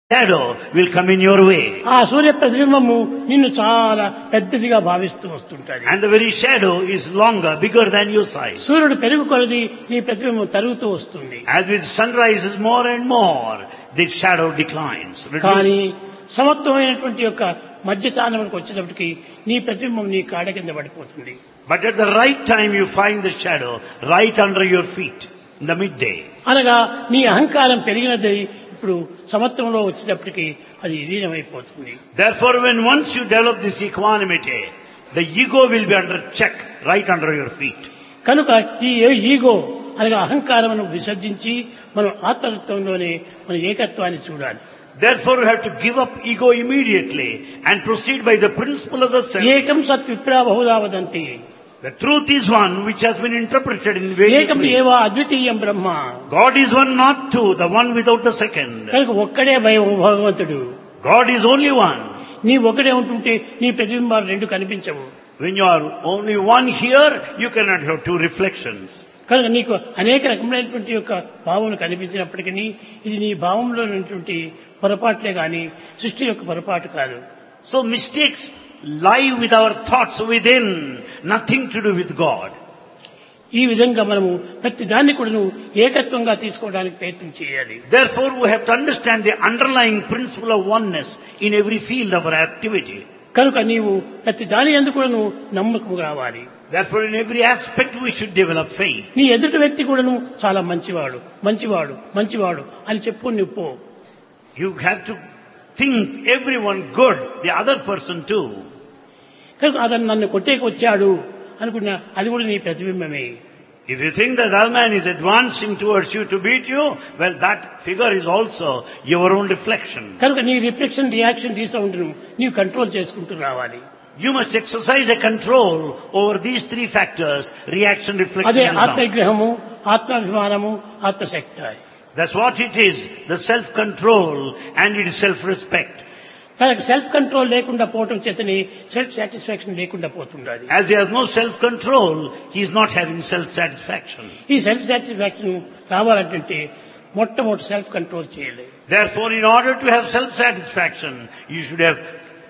shadow will come in your way. ఆ సూర్య ప్రతిబింబము నిన్ను చాలా పెద్దదిగా భావిస్తూ వస్తుంటది And the very shadow is longer, bigger than your size. సూర్యుడు పెరుగు కొలది నీ ప్రతిబింబం తరుగుతూ వస్తుంది As with sun rises more and more, the shadow declines, కానీ reduces. సమత్వమైనటువంటి యొక్క మధ్యస్థానంకి వచ్చేటప్పటికి నీ ప్రతిబింబం నీ కాడ కింద పడిపోతుంది But at the right time you find the shadow right under your feet in the midday. అనగా నీ అహంకారం పెరిగినది ఇప్పుడు సమత్వంలో వచ్చేటప్పటికి అది విలీనమైపోతుంది Therefore, when once you develop this equanimity, the ego will be under check right under your feet. కనుక ఈ ego అనగా అహంకారమును విసర్జించి మనం ఆత్మతత్వంలోనే మన ఏకత్వాన్ని చూడాలి Therefore, you have to give up ego immediately and proceed by the principle of the self. ఏకం సత్ విప్రా Bahuda వదంతి The truth is one which has been interpreted in various ఏకం ways. ఏవా అద్వితీయం బ్రహ్మ God is one, not two, the one without the second. కనుక ఒక్కడే భయం భగవంతుడు God is only one. నీ ఒకడే ఉంటుంటే నీ ప్రతిబింబాలు రెండు కనిపించవు When you are only one here, you cannot have two reflections. కనుక నీకు అనేక రకములైనటువంటి యొక్క భావన కనిపించినప్పటికీ ఇది నీ భావంలో ఉన్నటువంటి పొరపాట్లే కానీ సృష్టి యొక్క పొరపాటు కాదు So mistakes lie with our thoughts within, nothing to do with God. ఈ విధంగా మనము ప్రతి దాన్ని కూడా నువ్వు ఏకత్వంగా తీసుకోవడానికి ప్రయత్నం చేయాలి Therefore, we have to understand the underlying principle of oneness in every field of our activity. కనుక నీవు ప్రతి దాని ఎందుకు కూడా నువ్వు నమ్మకం రావాలి Therefore, in every aspect we should develop faith. నీ ఎదుటి వ్యక్తి కూడాను చాలా మంచివాడు మంచివాడు మంచివాడు అని చెప్పు నువ్వు పో You have to think everyone good, the other person too. కనుక అతను నన్ను కొట్టేకి వచ్చాడు అనుకున్నా అది కూడా నీ ప్రతిబింబమే If you think that other man is advancing towards you to beat you, well, that figure is also your own reflection. కనుక నీ రిఫ్లెక్షన్ రియాక్షన్ ను నీవు కంట్రోల్ చేసుకుంటూ రావాలి You must exercise a control over these three factors, reaction, reflection, అదే and sound. ఆత్మవిగ్రహము ఆత్మాభిమానము ఆత్మశక్తి That's what it is, the self-control and it is self-respect. తనకు self control లేకుండా పోవటం చేతని సెల్ఫ్ సాటిస్ఫాక్షన్ లేకుండా పోతుండాలి As he has no self-control, he is not having self-satisfaction. ఈ self satisfaction రావాలంటే మొట్టమొదటి self control చేయలేదు Therefore, in order to have self-satisfaction, you should have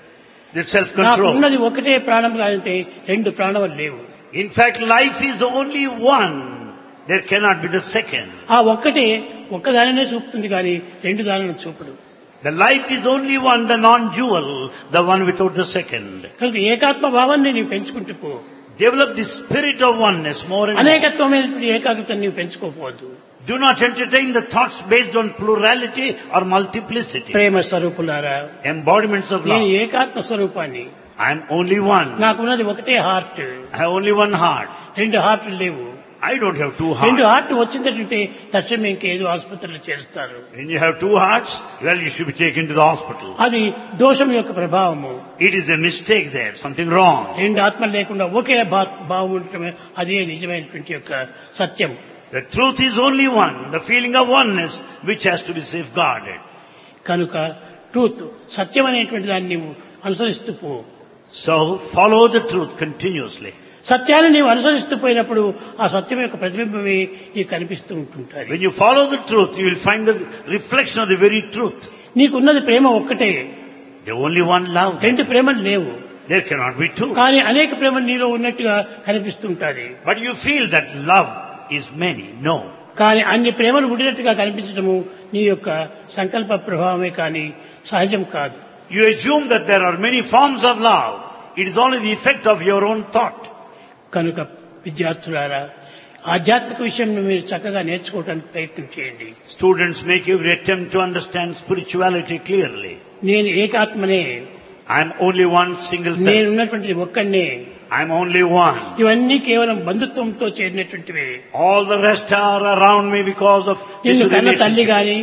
the నాకు self-control. ఉన్నది ఒకటే ప్రాణం కాదంటే రెండు ప్రాణములు లేవు In fact, life is only one. There cannot be the second. ఆ ఒక్కటే ఒక్కదానినే చూపుతుంది కానీ రెండు దానిని చూపడు The life is only one, the non-dual, the one without the second. కనుక ఏకాత్మ భావాన్ని నీవు పెంచుకుంటూ పో Develop the spirit of oneness more and more. అనేకత్వమైనటువంటి ఏకాగ్రతను నీవు పెంచుకోపోవద్దు Do not entertain the thoughts based on plurality or multiplicity. ప్రేమ స్వరూపులారా Embodiments of నేను love. ఏకాత్మ స్వరూపాన్ని I am only one. నాకున్నది ఒకటే heart I have only one heart. రెండు హార్ట్లు లేవు I don't have two రెండు hearts. హార్ట్ వచ్చిందంటే తక్షణం ఇంకేదో ఆసుపత్రిలో చేరుస్తారు When you have two hearts, well, you should be taken to the hospital. అది దోషం యొక్క ప్రభావము It is a mistake there, something wrong. రెండు ఆత్మలు లేకుండా ఒకే భా- భావం ఉండటమే అదే నిజమైనటువంటి యొక్క సత్యం The truth is only one, the feeling of oneness which has to be safeguarded. కనుక ట్రూత్ సత్యం అనేటువంటి దాన్ని నీవు అనుసరిస్తూ పో So follow the truth continuously. సత్యాన్ని నీవు అనుసరిస్తూ పోయినప్పుడు ఆ సత్యం యొక్క ప్రతిబింబమే నీకు కనిపిస్తూ ఉంటుంటుంది When you follow the truth, you will find the reflection of the very truth. నీకున్నది ప్రేమ ఒక్కటే The only one love. రెండు ప్రేమలు లేవు There cannot be two. కానీ అనేక ప్రేమలు నీలో ఉన్నట్టుగా కనిపిస్తుంటాది But you feel that love is many. No. కానీ అన్ని ప్రేమలు ఉండినట్టుగా కనిపించడము నీ యొక్క సంకల్ప ప్రభావమే కానీ సహజం కాదు You assume that there are many forms of love. It is only the effect of your own thought. కనుక విద్యార్థులారా ఆధ్యాత్మిక విషయం మీరు చక్కగా నేర్చుకోవడానికి ప్రయత్నం చేయండి Students make every attempt to understand spirituality clearly. నేను ఏకాత్మనే I am only one single నేను self. ఉన్నటువంటి ఒక్కడినే I am only one. ఇవన్నీ కేవలం బంధుత్వంతో చేరినటువంటివే All the rest are around me because of this నిన్ను కన్న తల్లి relationship. గాని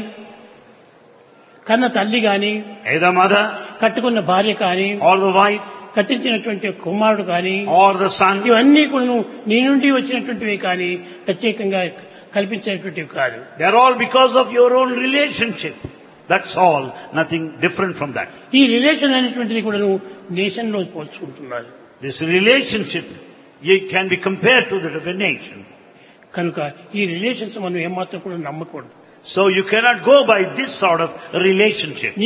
కన్న తల్లి గాని Either mother కట్టుకున్న భార్య కాని or the wife కట్టించినటువంటి కుమారుడు కాని or the son. ఇవన్నీ కూడా నీ నుండి వచ్చినటువంటివి కానీ ప్రత్యేకంగా కల్పించినటువంటివి కాదు They are all because of your own relationship. That's all. Nothing different from that. ఈ రిలేషన్ అనేటువంటిది కూడా నేషన్ లో పోల్చుకుంటున్నారు This relationship it can be compared to that of a nation. కనుక ఈ రిలేషన్స్ మనం ఏమాత్రం కూడా నమ్మకూడదు So you cannot go by this sort of relationship.